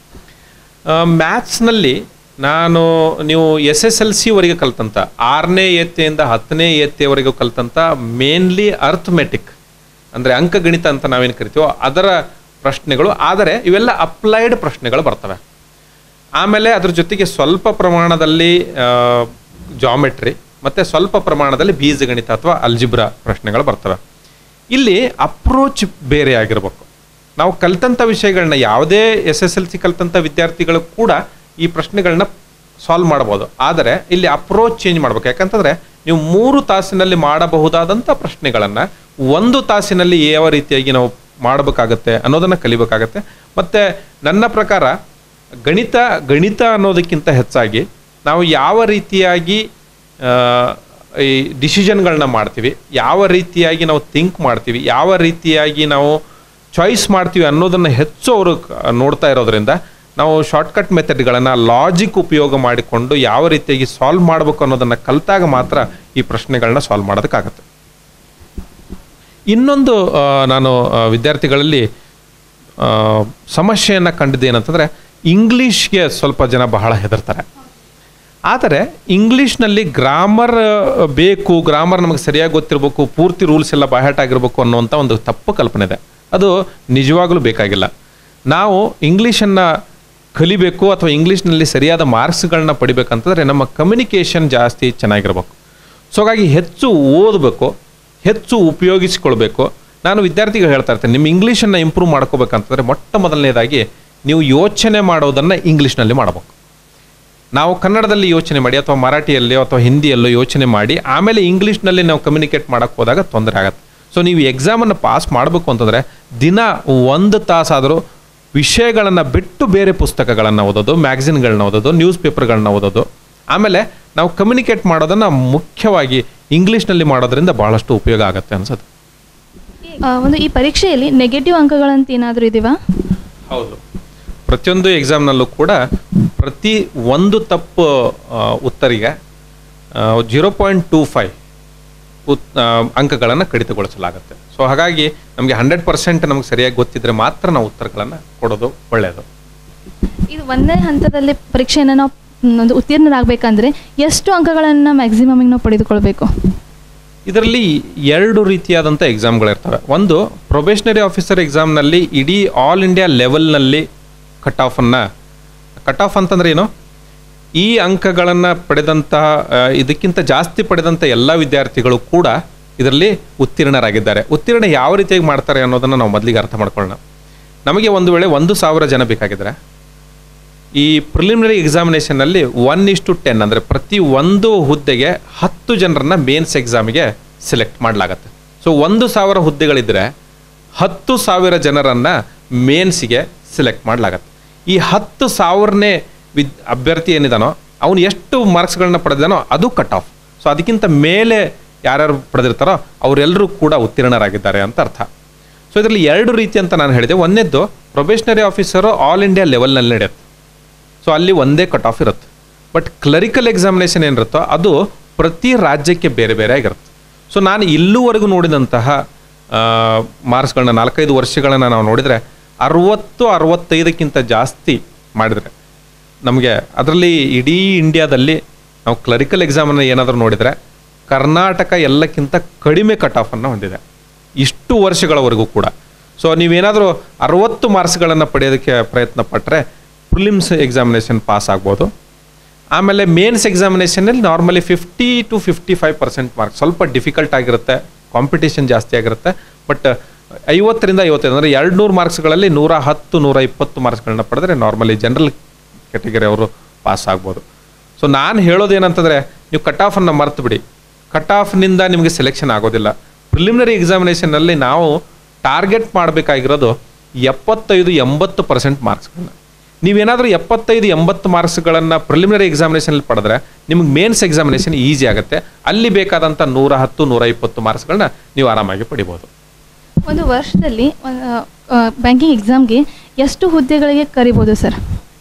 ಮ್ಯಾಥ್ಸ್ನಲ್ಲಿ ನಾನು ನೀವು ಎಸ್ ಎಸ್ ಎಲ್ ಸಿವರೆಗೆ ಕಲ್ತಂತ ಆರನೇ ಏತೆಯಿಂದ ಹತ್ತನೇ ಏತೆಯವರೆಗೂ ಕಲ್ತಂತ ಮೇನ್ಲಿ ಅರ್ಥಮೆಟಿಕ್ ಅಂದರೆ ಅಂಕಗಣಿತ ಅಂತ ನಾವೇನು ಕರಿತೀವೋ ಅದರ ಪ್ರಶ್ನೆಗಳು ಆದರೆ ಇವೆಲ್ಲ ಅಪ್ಲೈಡ್ ಪ್ರಶ್ನೆಗಳು ಬರ್ತವೆ ಆಮೇಲೆ ಅದ್ರ ಜೊತೆಗೆ ಸ್ವಲ್ಪ ಪ್ರಮಾಣದಲ್ಲಿ ಜಾಮೆಟ್ರಿ ಮತ್ತು ಸ್ವಲ್ಪ ಪ್ರಮಾಣದಲ್ಲಿ ಬೀಜಗಣಿತ ಅಥವಾ ಅಲ್ಜಿಬ್ರಾ ಪ್ರಶ್ನೆಗಳು ಬರ್ತವೆ ಇಲ್ಲಿ ಅಪ್ರೋಚ್ ಬೇರೆ ಆಗಿರ್ಬೇಕು ನಾವು ಕಲ್ತಂಥ ವಿಷಯಗಳನ್ನ ಯಾವುದೇ ಎಸ್ ಎಸ್ ಎಲ್ ಸಿ ಕಲ್ತಂಥ ವಿದ್ಯಾರ್ಥಿಗಳು ಕೂಡ ಈ ಪ್ರಶ್ನೆಗಳನ್ನ ಸಾಲ್ವ್ ಮಾಡ್ಬೋದು ಆದರೆ ಇಲ್ಲಿ ಅಪ್ರೋಚ್ ಚೇಂಜ್ ಮಾಡ್ಬೇಕು ಯಾಕಂತಂದ್ರೆ ನೀವು ಮೂರು ತಾಸಿನಲ್ಲಿ ಮಾಡಬಹುದಾದಂಥ ಪ್ರಶ್ನೆಗಳನ್ನು ಒಂದು ತಾಸಿನಲ್ಲಿ ಯಾವ ರೀತಿಯಾಗಿ ನಾವು ಮಾಡಬೇಕಾಗತ್ತೆ ಅನ್ನೋದನ್ನು ಕಲಿಬೇಕಾಗತ್ತೆ ಮತ್ತು ನನ್ನ ಪ್ರಕಾರ ಗಣಿತ ಗಣಿತ ಅನ್ನೋದಕ್ಕಿಂತ ಹೆಚ್ಚಾಗಿ ನಾವು ಯಾವ ರೀತಿಯಾಗಿ ಆ, ಈ ಡಿಸಿಷನ್ಗಳನ್ನ ಮಾಡ್ತೀವಿ ಯಾವ ರೀತಿಯಾಗಿ ನಾವು ಥಿಂಕ್ ಮಾಡ್ತೀವಿ ಯಾವ ರೀತಿಯಾಗಿ ನಾವು ಚಾಯ್ಸ್ ಮಾಡ್ತೀವಿ ಅನ್ನೋದನ್ನು ಹೆಚ್ಚು ಅವರು ಕ- ನೋಡ್ತಾ ಇರೋದ್ರಿಂದ ನಾವು ಶಾರ್ಟ್ಕಟ್ ಮೆಥಡ್ಗಳನ್ನು ಲಾಜಿಕ್ ಉಪಯೋಗ ಮಾಡಿಕೊಂಡು ಯಾವ ರೀತಿಯಾಗಿ ಸಾಲ್ವ್ ಮಾಡಬೇಕು ಅನ್ನೋದನ್ನು ಕಲಿತಾಗ ಮಾತ್ರ ಈ ಪ್ರಶ್ನೆಗಳನ್ನ ಸಾಲ್ವ್ ಮಾಡೋದಕ್ಕಾಗತ್ತೆ ಇನ್ನೊಂದು ಆ, ನಾನು ಆ, ವಿದ್ಯಾರ್ಥಿಗಳಲ್ಲಿ ಆ, ಸಮಸ್ಯೆಯನ್ನು ಕಂಡಿದ್ದು ಏನಂತಂದರೆ ಇಂಗ್ಲೀಷ್ಗೆ ಸ್ವಲ್ಪ ಜನ ಬಹಳ ಹೆದರ್ತಾರೆ ಆದರೆ ಇಂಗ್ಲೀಷ್ನಲ್ಲಿ ಗ್ರಾಮರ್ ಬೇಕು ಗ್ರಾಮರ್ ನಮಗೆ ಸರಿಯಾಗಿ ಗೊತ್ತಿರಬೇಕು ಪೂರ್ತಿ ರೂಲ್ಸ್ ಎಲ್ಲ ಬಾಯ್ಹಾಟ್ ಆಗಿರಬೇಕು ಅನ್ನುವಂಥ ಒಂದು ತಪ್ಪು ಕಲ್ಪನೆ ಇದೆ ಅದು ನಿಜವಾಗಲೂ ಬೇಕಾಗಿಲ್ಲ ನಾವು ಇಂಗ್ಲೀಷನ್ನು ಕಲಿಬೇಕು ಅಥವಾ ಇಂಗ್ಲೀಷ್ನಲ್ಲಿ ಸರಿಯಾದ ಮಾರ್ಕ್ಸ್ಗಳನ್ನ ಪಡಿಬೇಕಂತಂದರೆ ನಮ್ಮ ಕಮ್ಯುನಿಕೇಷನ್ ಜಾಸ್ತಿ ಚೆನ್ನಾಗಿರ್ಬೇಕು ಸೊ ಹಾಗಾಗಿ ಹೆಚ್ಚು ಓದಬೇಕು ಹೆಚ್ಚು ಉಪಯೋಗಿಸಿಕೊಳ್ಬೇಕು ನಾನು ವಿದ್ಯಾರ್ಥಿಗಳು ಹೇಳ್ತಾ ಇರ್ತೇನೆ ನಿಮ್ಮ ಇಂಗ್ಲೀಷನ್ನು ಇಂಪ್ರೂವ್ ಮಾಡ್ಕೋಬೇಕಂತಂದರೆ ಮೊಟ್ಟ ಮೊದಲನೇದಾಗಿ ನೀವು ಯೋಚನೆ ಮಾಡೋದನ್ನು ಇಂಗ್ಲೀಷ್ನಲ್ಲಿ ಮಾಡಬೇಕು ನಾವು ಕನ್ನಡದಲ್ಲಿ ಯೋಚನೆ ಮಾಡಿ ಅಥವಾ ಮರಾಠಿಯಲ್ಲೋ ಅಥವಾ ಹಿಂದಿಯಲ್ಲೋ ಯೋಚನೆ ಮಾಡಿ ಆಮೇಲೆ ಇಂಗ್ಲೀಷ್ನಲ್ಲಿ ನಾವು ಕಮ್ಯುನಿಕೇಟ್ ಮಾಡೋಕ್ಕೆ ಹೋದಾಗ ತೊಂದರೆ ಆಗುತ್ತೆ ಸೊ ನೀವು ಎಕ್ಸಾಮನ್ನು ಪಾಸ್ ಮಾಡಬೇಕು ಅಂತಂದರೆ ದಿನ ಒಂದು ತಾಸಾದರೂ ವಿಷಯಗಳನ್ನು ಬಿಟ್ಟು ಬೇರೆ ಪುಸ್ತಕಗಳನ್ನು ಓದೋದು ಮ್ಯಾಗಝಿನ್ಗಳನ್ನ ಓದೋದು ನ್ಯೂಸ್ ಪೇಪರ್ಗಳನ್ನ ಓದೋದು ಆಮೇಲೆ ನಾವು ಕಮ್ಯುನಿಕೇಟ್ ಮಾಡೋದನ್ನು ಮುಖ್ಯವಾಗಿ ಇಂಗ್ಲೀಷ್ನಲ್ಲಿ ಮಾಡೋದ್ರಿಂದ ಭಾಳಷ್ಟು ಉಪಯೋಗ ಆಗುತ್ತೆ ಅನ್ಸುತ್ತೆ ಆ, ಒಂದು ಈ ಪರೀಕ್ಷೆಯಲ್ಲಿ ನೆಗೆಟಿವ್ ಅಂಕಗಳಂತ ಏನಾದರೂ ಇದೆಯಾ ಹೌದು ಪ್ರತಿಯೊಂದು ಎಕ್ಸಾಮ್ನಲ್ಲೂ ಕೂಡ ಪ್ರತಿ ಒಂದು ತಪ್ಪು ಆ, ಉತ್ತರಿಗೆ ಜೀರೋ ಪಾಯಿಂಟ್ ಟೂ ಫೈವ್ ಉತ್ ಅಂಕಗಳನ್ನು ಕಡಿತಗೊಳಿಸಲಾಗುತ್ತೆ ಸೊ ಹಾಗಾಗಿ ನಮಗೆ ಹಂಡ್ರೆಡ್ ಪರ್ಸೆಂಟ್ ನಮಗೆ ಸರಿಯಾಗಿ ಗೊತ್ತಿದ್ರೆ ಮಾತ್ರ ನಾವು ಉತ್ತರಗಳನ್ನು ಕೊಡೋದು ಒಳ್ಳೆಯದು ಇದು ಒಂದನೇ ಹಂತದಲ್ಲಿ ಪರೀಕ್ಷೆಯನ್ನು ನಾವು ಮ್, ಒಂದು ಉತ್ತೀರ್ಣರಾಗಬೇಕಂದ್ರೆ ಎಷ್ಟು ಅಂಕಗಳನ್ನು ಮ್ಯಾಕ್ಸಿಮಮ್ ನಾವು ಪಡೆದುಕೊಳ್ಬೇಕು ಇದರಲ್ಲಿ ಎರಡು ರೀತಿಯಾದಂಥ ಎಕ್ಸಾಮ್ಗಳಿರ್ತವೆ ಒಂದು ಪ್ರೊಬೇಷನರಿ ಆಫೀಸರ್ ಎಕ್ಸಾಮ್ನಲ್ಲಿ ಇಡೀ ಆಲ್ ಇಂಡಿಯಾ ಲೆವೆಲ್ನಲ್ಲಿ ಕಟ್ ಆಫನ್ನು ಕಟ್ ಆಫ್ ಅಂತಂದ್ರೆ ಏನು ಈ ಅಂಕಗಳನ್ನು ಪಡೆದಂತಹ ಆ, ಇದಕ್ಕಿಂತ ಜಾಸ್ತಿ ಪಡೆದಂಥ ಎಲ್ಲ ವಿದ್ಯಾರ್ಥಿಗಳು ಕೂಡ ಇದರಲ್ಲಿ ಉತ್ತೀರ್ಣರಾಗಿದ್ದಾರೆ ಉತ್ತೀರ್ಣ ಯಾವ ರೀತಿಯಾಗಿ ಮಾಡ್ತಾರೆ ಅನ್ನೋದನ್ನು ನಾವು ಮೊದಲಿಗೆ ಅರ್ಥ ಮಾಡ್ಕೊಳ್ಳೋಣ ನಮಗೆ ಒಂದು ವೇಳೆ ಒಂದು ಸಾವಿರ ಜನ ಬೇಕಾಗಿದ್ರೆ ಈ ಪ್ರಿಲಿಮಿನರಿ ಎಕ್ಸಾಮಿನೇಷನ್ನಲ್ಲಿ ಒನ್ ಇಸ್ ಟು ಟೆನ್ ಅಂದರೆ ಪ್ರತಿ ಒಂದು ಹುದ್ದೆಗೆ ಹತ್ತು ಜನರನ್ನ ಮೇನ್ಸ್ ಎಕ್ಸಾಮಿಗೆ ಸೆಲೆಕ್ಟ್ ಮಾಡಲಾಗತ್ತೆ ಸೊ ಒಂದು ಸಾವಿರ ಹುದ್ದೆಗಳಿದ್ದರೆ ಹತ್ತು ಸಾವಿರ ಜನರನ್ನು ಮೇನ್ಸಿಗೆ ಸೆಲೆಕ್ಟ್ ಮಾಡಲಾಗತ್ತೆ ಈ ಹತ್ತು ಸಾವಿರನೇ ವಿದ್ ಅಭ್ಯರ್ಥಿ ಏನಿದಾನೋ ಅವನು ಎಷ್ಟು ಮಾರ್ಕ್ಸ್ಗಳನ್ನ ಪಡೆದಾನೋ ಅದು ಕಟ್ ಆಫ್ ಸೊ ಅದಕ್ಕಿಂತ ಮೇಲೆ ಯಾರ್ಯಾರು ಪಡೆದಿರ್ತಾರೋ ಅವರೆಲ್ಲರೂ ಕೂಡ ಉತ್ತೀರ್ಣರಾಗಿದ್ದಾರೆ ಅಂತ ಅರ್ಥ ಸೊ ಇದರಲ್ಲಿ ಎರಡು ರೀತಿ ಅಂತ ನಾನು ಹೇಳಿದೆ ಒಂದನೇದ್ದು ಪ್ರೊಬೇಷನರಿ ಆಫೀಸರು ಆಲ್ ಇಂಡಿಯಾ ಲೆವೆಲ್ನಲ್ಲಿ ನಡೆಯುತ್ತೆ ಸೊ ಅಲ್ಲಿ ಒಂದೇ ಕಟ್ ಆಫ್ ಇರುತ್ತೆ ಬಟ್ ಕ್ಲರಿಕಲ್ ಎಕ್ಸಾಮಿನೇಷನ್ ಏನಿರುತ್ತೋ ಅದು ಪ್ರತಿ ರಾಜ್ಯಕ್ಕೆ ಬೇರೆ ಬೇರೆ ಆಗಿರುತ್ತೆ ಸೊ ನಾನು ಇಲ್ಲೂವರೆಗೂ ನೋಡಿದಂತಹ ಮಾರ್ಕ್ಸ್ಗಳನ್ನ ನಾಲ್ಕೈದು ವರ್ಷಗಳನ್ನ ನಾವು ನೋಡಿದರೆ ಅರವತ್ತು ಅರವತ್ತೈದಕ್ಕಿಂತ ಜಾಸ್ತಿ ಮಾಡಿದರೆ ನಮಗೆ ಅದರಲ್ಲಿ ಇಡೀ ಇಂಡಿಯಾದಲ್ಲಿ ನಾವು ಕ್ಲರಿಕಲ್ ಎಕ್ಸಾಮನ್ನು ಏನಾದರೂ ನೋಡಿದರೆ ಕರ್ನಾಟಕ ಎಲ್ಲಕ್ಕಿಂತ ಕಡಿಮೆ ಕಟ್ ಆಫನ್ನು ಹೊಂದಿದೆ ಇಷ್ಟು ವರ್ಷಗಳವರೆಗೂ ಕೂಡ ಸೊ ನೀವೇನಾದರೂ ಅರವತ್ತು ಮಾರ್ಕ್ಸ್ಗಳನ್ನು ಪಡೆಯೋದಕ್ಕೆ ಪ್ರಯತ್ನ ಪಟ್ಟರೆ ಪ್ರಿಲಿಮ್ಸ್ ಎಕ್ಸಾಮಿನೇಷನ್ ಪಾಸ್ ಆಗ್ಬೋದು ಆಮೇಲೆ ಮೇನ್ಸ್ ಎಕ್ಸಾಮಿನೇಷನಲ್ಲಿ normally fifty to fifty five percent marks ಸ್ವಲ್ಪ ಡಿಫಿಕಲ್ಟ್ ಆಗಿರುತ್ತೆ ಕಾಂಪಿಟೇಷನ್ ಜಾಸ್ತಿ ಆಗಿರುತ್ತೆ ಬಟ್ ಐವತ್ತರಿಂದ ಐವತ್ತೈದು ಅಂದರೆ ಎರಡು ನೂರು ಮಾರ್ಕ್ಸ್ಗಳಲ್ಲಿ ನೂರ ಹತ್ತು ನೂರ ಇಪ್ಪತ್ತು ಮಾರ್ಕ್ಸ್ಗಳನ್ನ ಪಡೆದ್ರೆ ನಾರ್ಮಲಿ ಜನರಲ್ ಕ್ಯಾಟಗರಿ ಅವರು ಪಾಸ್ ಆಗ್ಬೋದು ಸೊ ನಾನು ಹೇಳೋದೇನಂತಂದರೆ ನೀವು ಕಟ್ ಆಫನ್ನು ಮರ್ತು ಬಿಡಿ ಕಟ್ ಆಫ್ನಿಂದ ನಿಮಗೆ ಸೆಲೆಕ್ಷನ್ ಆಗೋದಿಲ್ಲ ಪ್ರಿಲಿಮಿನರಿ ಎಕ್ಸಾಮಿನೇಷನ್ನಲ್ಲಿ ನಾವು ಟಾರ್ಗೆಟ್ ಮಾಡಬೇಕಾಗಿರೋದು ಎಪ್ಪತ್ತೈದು ಎಂಬತ್ತು ಪರ್ಸೆಂಟ್ ಮಾರ್ಕ್ಸ್ಗಳನ್ನ ನೀವೇನಾದರೂ ಎಪ್ಪತ್ತೈದು ಎಂಬತ್ತು ಮಾರ್ಕ್ಸ್ಗಳನ್ನು ಪ್ರಿಲಿಮಿನರಿ ಎಕ್ಸಾಮಿನೇಷನಲ್ಲಿ ಪಡೆದ್ರೆ ನಿಮ್ಗೆ ಮೇನ್ಸ್ ಎಕ್ಸಾಮಿನೇಷನ್ ಈಸಿ ಆಗುತ್ತೆ ಅಲ್ಲಿ ಬೇಕಾದಂಥ ನೂರ ಹತ್ತು ನೂರ ಇಪ್ಪತ್ತು ಮಾರ್ಕ್ಸ್ಗಳನ್ನ ನೀವು ಆರಾಮಾಗಿ ಪಡಿಬೋದು ಒಂದು ವರ್ಷದಲ್ಲಿ ಬ್ಯಾಂಕಿಂಗ್ ಎಕ್ಸಾಮ್ಗೆ ಎಷ್ಟು ಹುದ್ದೆಗಳಿಗೆ ಕರಿಬೋದು ಸರ್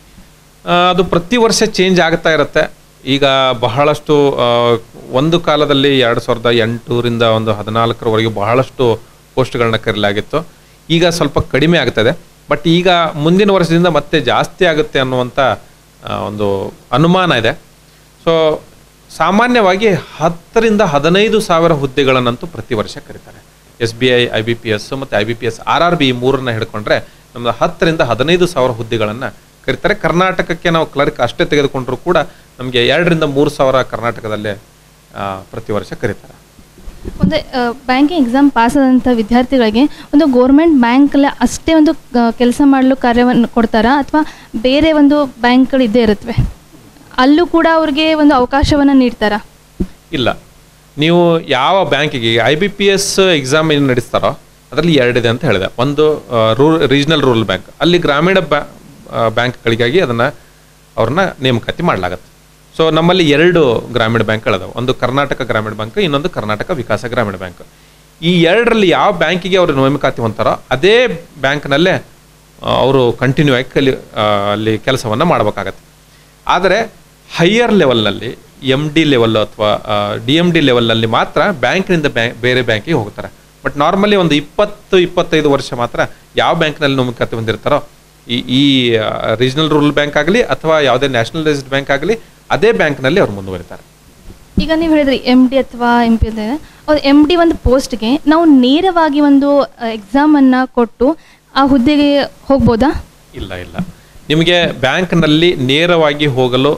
ಆ, ಅದು ಪ್ರತಿ ವರ್ಷ ಚೇಂಜ್ ಆಗ್ತಾ ಇರುತ್ತೆ ಈಗ ಬಹಳಷ್ಟು ಆ, ಒಂದು ಕಾಲದಲ್ಲಿ ಎರಡು ಸಾವಿರದ ಎಂಟರಿಂದ ಒಂದು ಹದಿನಾಲ್ಕರವರೆಗೆ ಬಹಳಷ್ಟು ಪೋಸ್ಟ್ಗಳನ್ನ ಕರೆಯಲಾಗಿತ್ತು ಈಗ ಸ್ವಲ್ಪ ಕಡಿಮೆ ಆಗ್ತದೆ ಬಟ್ ಈಗ ಮುಂದಿನ ವರ್ಷದಿಂದ ಮತ್ತೆ ಜಾಸ್ತಿ ಆಗುತ್ತೆ ಅನ್ನುವಂಥ ಆ, ಒಂದು ಅನುಮಾನ ಇದೆ ಸೊ ಸಾಮಾನ್ಯವಾಗಿ ಹತ್ತರಿಂದ ಹದಿನೈದು ಸಾವಿರ ಹುದ್ದೆಗಳನ್ನಂತೂ ಪ್ರತಿ ವರ್ಷ ಕರೀತಾರೆ S B I I B P S ಮತ್ತು I B P S R R B ಈ ಮೂರನ್ನ ಹಿಡ್ಕೊಂಡ್ರೆ ನಮ್ದು ಹತ್ತರಿಂದ ಹದಿನೈದು ಸಾವಿರ ಹುದ್ದೆಗಳನ್ನು ಕರೀತಾರೆ ಕರ್ನಾಟಕಕ್ಕೆ ನಾವು ಕ್ಲರ್ಕ್ ಅಷ್ಟೇ ತೆಗೆದುಕೊಂಡ್ರೂ ಕೂಡ ನಮಗೆ ಎರಡರಿಂದ ಮೂರು ಸಾವಿರ ಕರ್ನಾಟಕದಲ್ಲೇ ಆ, ಪ್ರತಿ ವರ್ಷ ಕರೀತಾರೆ ಒಂದು ಬ್ಯಾಂಕಿಂಗ್ ಎಕ್ಸಾಮ್ ಪಾಸ್ ಆದಂಥ ವಿದ್ಯಾರ್ಥಿಗಳಿಗೆ ಒಂದು ಗೋರ್ಮೆಂಟ್ ಬ್ಯಾಂಕಲ್ಲಿ ಅಷ್ಟೇ ಒಂದು ಕೆಲಸ ಮಾಡಲು ಕಾರ್ಯವನ್ನು ಕೊಡ್ತಾರಾ ಅಥವಾ ಬೇರೆ ಒಂದು ಬ್ಯಾಂಕ್ಗಳು ಇದ್ದೇ ಇರುತ್ತವೆ ಅಲ್ಲೂ ಕೂಡ ಅವ್ರಿಗೆ ಒಂದು ಅವಕಾಶವನ್ನು ನೀಡ್ತಾರಾ ಇಲ್ಲ ನೀವು ಯಾವ ಬ್ಯಾಂಕಿಗೆ I B P S exam ಏನು ನಡೆಸ್ತಾರೋ ಅದರಲ್ಲಿ ಎರಡಿದೆ ಅಂತ ಹೇಳಿದೆ ಒಂದು ರೂ ರೀಜ್ನಲ್ ರೂರಲ್ ಬ್ಯಾಂಕ್ ಅಲ್ಲಿ ಗ್ರಾಮೀಣ ಬ್ಯಾ ಬ್ಯಾಂಕ್ಗಳಿಗಾಗಿ ಅದನ್ನು ಅವ್ರನ್ನ ನೇಮಕಾತಿ ಮಾಡಲಾಗತ್ತೆ ಸೊ ನಮ್ಮಲ್ಲಿ ಎರಡು ಗ್ರಾಮೀಣ ಬ್ಯಾಂಕ್ಗಳಿದಾವೆ ಒಂದು ಕರ್ನಾಟಕ ಗ್ರಾಮೀಣ ಬ್ಯಾಂಕ್ ಇನ್ನೊಂದು ಕರ್ನಾಟಕ ವಿಕಾಸ ಗ್ರಾಮೀಣ ಬ್ಯಾಂಕ್ ಈ ಎರಡರಲ್ಲಿ ಯಾವ ಬ್ಯಾಂಕಿಗೆ ಅವರು ನೇಮಕಾತಿ ಹೊಂತಾರೋ ಅದೇ ಬ್ಯಾಂಕ್ನಲ್ಲೇ ಅವರು ಕಂಟಿನ್ಯೂ ಆಗಿ ಕಲಿ ಆ, ಅಲ್ಲಿ ಕೆಲಸವನ್ನು ಮಾಡಬೇಕಾಗತ್ತೆ ಆದರೆ ಹೈಯರ್ ಲೆವೆಲ್ನಲ್ಲಿ ಎಮ್ ಡಿ ಲೆವೆಲ್ ಅಥವಾ ಡಿ ಎಮ್ ಡಿ ಲೆವೆಲ್ನಲ್ಲಿ ಮಾತ್ರ ಬ್ಯಾಂಕ್ನಿಂದ ಬ್ಯಾಂಕ್ ಬೇರೆ ಬ್ಯಾಂಕಿಗೆ ಹೋಗ್ತಾರೆ ಬಟ್ ನಾರ್ಮಲಿ ಒಂದು ಇಪ್ಪತ್ತು ಇಪ್ಪತ್ತೈದು ವರ್ಷ ಮಾತ್ರ ಯಾವ ಬ್ಯಾಂಕ್ನಲ್ಲಿ ನೇಮಕಾತಿ ಹೊಂದಿರ್ತಾರೋ ಈ ಈ ರೀಜನಲ್ ರೂರಲ್ ಬ್ಯಾಂಕ್ ಆಗಲಿ ಅಥವಾ ಯಾವುದೇ ನ್ಯಾಷನಲೈಸ್ಡ್ ಬ್ಯಾಂಕ್ ಆಗಲಿ ಅದೇ ಬ್ಯಾಂಕ್ನಲ್ಲಿ ಅವ್ರು ಮುಂದುವರಿತಾರೆ ಈಗ ನೀವು ಹೇಳಿದ್ರಿ ಎಮ್ ಡಿ ಅಥವಾ ಎಂ ಪಿ ಅಂತ ಅವ್ರು ಎಮ್ ಡಿ ಒಂದು ಪೋಸ್ಟ್ಗೆ ನಾವು ನೇರವಾಗಿ ಒಂದು ಎಕ್ಸಾಮನ್ನು ಕೊಟ್ಟು ಆ ಹುದ್ದೆಗೆ ಹೋಗ್ಬೋದಾ ಇಲ್ಲ ಇಲ್ಲ ನಿಮಗೆ ಬ್ಯಾಂಕ್ನಲ್ಲಿ ನೇರವಾಗಿ ಹೋಗಲು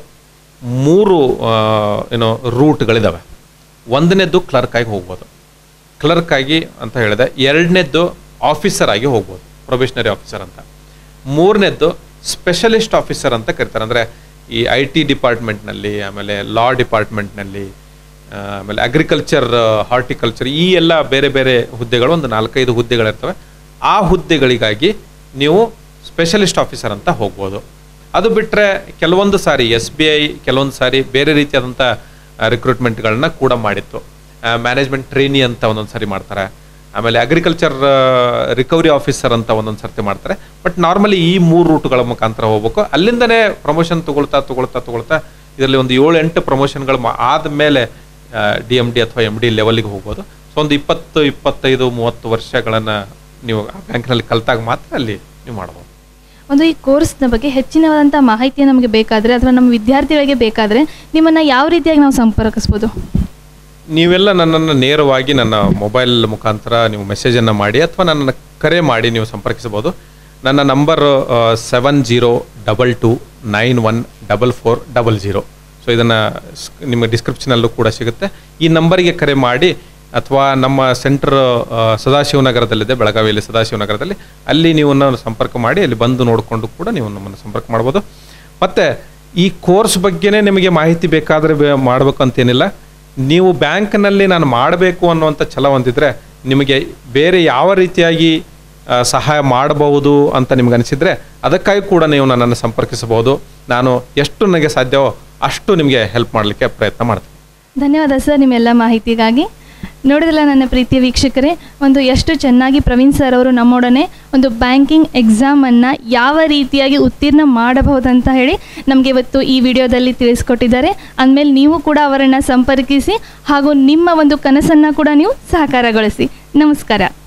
ಮೂರು ಆ, ಏನೋ ರೂಟ್ಗಳಿದ್ದಾವೆ ಒಂದನೇದ್ದು ಕ್ಲರ್ಕ್ ಆಗಿ ಹೋಗ್ಬೋದು ಕ್ಲರ್ಕ್ ಆಗಿ ಅಂತ ಹೇಳಿದೆ ಎರಡನೇದ್ದು ಆಫೀಸರ್ ಆಗಿ ಹೋಗ್ಬೋದು ಪ್ರೊಬೇಷನರಿ ಆಫೀಸರ್ ಅಂತ ಮೂರನೇದ್ದು ಸ್ಪೆಷಲಿಸ್ಟ್ ಆಫೀಸರ್ ಅಂತ ಕರಿತಾರೆ ಅಂದರೆ ಈ ಐ ಟಿ ಡಿಪಾರ್ಟ್ಮೆಂಟ್ನಲ್ಲಿ ಆಮೇಲೆ ಲಾ ಡಿಪಾರ್ಟ್ಮೆಂಟ್ನಲ್ಲಿ ಆ, ಆಮೇಲೆ ಅಗ್ರಿಕಲ್ಚರ್ ಹಾರ್ಟಿಕಲ್ಚರ್ ಈ ಎಲ್ಲ ಬೇರೆ ಬೇರೆ ಹುದ್ದೆಗಳು ಒಂದು ನಾಲ್ಕೈದು ಹುದ್ದೆಗಳಿರ್ತವೆ ಆ ಹುದ್ದೆಗಳಿಗಾಗಿ ನೀವು ಸ್ಪೆಷಲಿಸ್ಟ್ ಆಫೀಸರ್ ಅಂತ ಹೋಗ್ಬೋದು ಅದು ಬಿಟ್ಟರೆ ಕೆಲವೊಂದು ಸಾರಿ ಎಸ್ ಬಿ ಐ ಕೆಲವೊಂದು ಸಾರಿ ಬೇರೆ ರೀತಿಯಾದಂಥ ರಿಕ್ರೂಟ್ಮೆಂಟ್ಗಳನ್ನ ಕೂಡ ಮಾಡಿತ್ತು ಮ್ಯಾನೇಜ್ಮೆಂಟ್ ಟ್ರೈನಿ ಅಂತ ಒಂದೊಂದು ಸಾರಿ ಮಾಡ್ತಾರೆ ಆಮೇಲೆ ಅಗ್ರಿಕಲ್ಚರ್ ರಿಕವರಿ ಆಫೀಸರ್ ಅಂತ ಒಂದೊಂದು ಸರ್ತಿ ಮಾಡ್ತಾರೆ ಬಟ್ ನಾರ್ಮಲಿ ಈ ಮೂರು ರೂಟ್ಗಳ ಮುಖಾಂತರ ಹೋಗ್ಬೇಕು ಅಲ್ಲಿಂದನೇ ಪ್ರಮೋಷನ್ ತಗೊಳ್ತಾ ತಗೊಳ್ತಾ ತಗೊಳ್ತಾ ಇದರಲ್ಲಿ ಒಂದು ಏಳು ಎಂಟು ಪ್ರಮೋಷನ್ಗಳು ಆದಮೇಲೆ ಡಿ ಎಮ್ ಡಿ ಅಥವಾ ಎಮ್ ಡಿ ಲೆವೆಲ್ಗೆ ಹೋಗ್ಬೋದು ಸೊ ಒಂದು ಇಪ್ಪತ್ತು ಇಪ್ಪತ್ತೈದು ಮೂವತ್ತು ವರ್ಷಗಳನ್ನು ನೀವು ಆ ಬ್ಯಾಂಕ್ನಲ್ಲಿ ಕಲ್ತಾಗ ಮಾತ್ರ ಅಲ್ಲಿ ನೀವು ಮಾಡ್ಬೋದು ಒಂದು ಈ ಕೋರ್ಸ್ನ ಬಗ್ಗೆ ಹೆಚ್ಚಿನವಾದಂಥ ಮಾಹಿತಿ ನಮಗೆ ಬೇಕಾದರೆ ಅಥವಾ ನಮ್ಮ ವಿದ್ಯಾರ್ಥಿಗಳಿಗೆ ಬೇಕಾದರೆ ನಿಮ್ಮನ್ನು ಯಾವ ರೀತಿಯಾಗಿ ನಾವು ಸಂಪರ್ಕಿಸ್ಬೋದು ನೀವೆಲ್ಲ ನನ್ನನ್ನು ನೇರವಾಗಿ ನನ್ನ ಮೊಬೈಲ್ ಮುಖಾಂತರ ನೀವು ಮೆಸೇಜನ್ನು ಮಾಡಿ ಅಥವಾ ನನ್ನನ್ನು ಕರೆ ಮಾಡಿ ನೀವು ಸಂಪರ್ಕಿಸಬಹುದು ನನ್ನ number seven zero double two nine one double four double zero so ಇದನ್ನು ನಿಮ್ಮ ಡಿಸ್ಕ್ರಿಪ್ಷನಲ್ಲೂ ಕೂಡ ಸಿಗುತ್ತೆ ಈ ನಂಬರಿಗೆ ಕರೆ ಮಾಡಿ ಅಥವಾ ನಮ್ಮ ಸೆಂಟರ್ ಸದಾಶಿವನಗರದಲ್ಲಿದೆ ಬೆಳಗಾವಿಯಲ್ಲಿ ಸದಾಶಿವನಗರದಲ್ಲಿ ಅಲ್ಲಿ ನೀವು ನಮ್ಮನ್ನು ಸಂಪರ್ಕ ಮಾಡಿ ಅಲ್ಲಿ ಬಂದು ನೋಡಿಕೊಂಡು ಕೂಡ ನೀವು ನಮ್ಮನ್ನು ಸಂಪರ್ಕ ಮಾಡ್ಬೋದು ಮತ್ತು ಈ ಕೋರ್ಸ್ ಬಗ್ಗೆನೇ ನಿಮಗೆ ಮಾಹಿತಿ ಬೇಕಾದರೆ ಬೇ- ಮಾಡ್ಬೇಕು ಅಂತೇನಿಲ್ಲ ನೀವು ಬ್ಯಾಂಕ್ನಲ್ಲಿ ನಾನು ಮಾಡಬೇಕು ಅನ್ನುವಂಥ ಛಲ ಹೊಂದಿದ್ರೆ ನಿಮಗೆ ಬೇರೆ ಯಾವ ರೀತಿಯಾಗಿ ಆ, ಸಹಾಯ ಮಾಡಬಹುದು ಅಂತ ನಿಮ್ಗೆ ಅನಿಸಿದರೆ ಅದಕ್ಕಾಗಿ ಕೂಡ ನೀವು ನನ್ನನ್ನು ಸಂಪರ್ಕಿಸಬಹುದು ನಾನು ಎಷ್ಟು ನನಗೆ ಸಾಧ್ಯವೋ ಅಷ್ಟು ನಿಮಗೆ ಹೆಲ್ಪ್ ಮಾಡಲಿಕ್ಕೆ ಪ್ರಯತ್ನ ಮಾಡ್ತೀನಿ ಧನ್ಯವಾದ ಸರ್ ನಿಮ್ಮೆಲ್ಲ ಮಾಹಿತಿಗಾಗಿ ನೋಡಿದ್ರಲ್ಲ ನನ್ನ ಪ್ರೀತಿಯ ವೀಕ್ಷಕರೇ ಒಂದು ಎಷ್ಟು ಚೆನ್ನಾಗಿ ಪ್ರವೀಣ್ ಸರ್ ಅವರು ನಮ್ಮೊಡನೆ ಒಂದು ಬ್ಯಾಂಕಿಂಗ್ ಎಕ್ಸಾಮನ್ನು ಯಾವ ರೀತಿಯಾಗಿ ಉತ್ತೀರ್ಣ ಮಾಡಬಹುದಂತ ಹೇಳಿ ನಮಗೆ ಇವತ್ತು ಈ ವಿಡಿಯೋದಲ್ಲಿ ತಿಳಿಸ್ಕೊಟ್ಟಿದ್ದಾರೆ ಅಂದಮೇಲೆ ನೀವು ಕೂಡ ಅವರನ್ನು ಸಂಪರ್ಕಿಸಿ ಹಾಗೂ ನಿಮ್ಮ ಒಂದು ಕನಸನ್ನು ಕೂಡ ನೀವು ಸಾಕಾರಗೊಳಿಸಿ ನಮಸ್ಕಾರ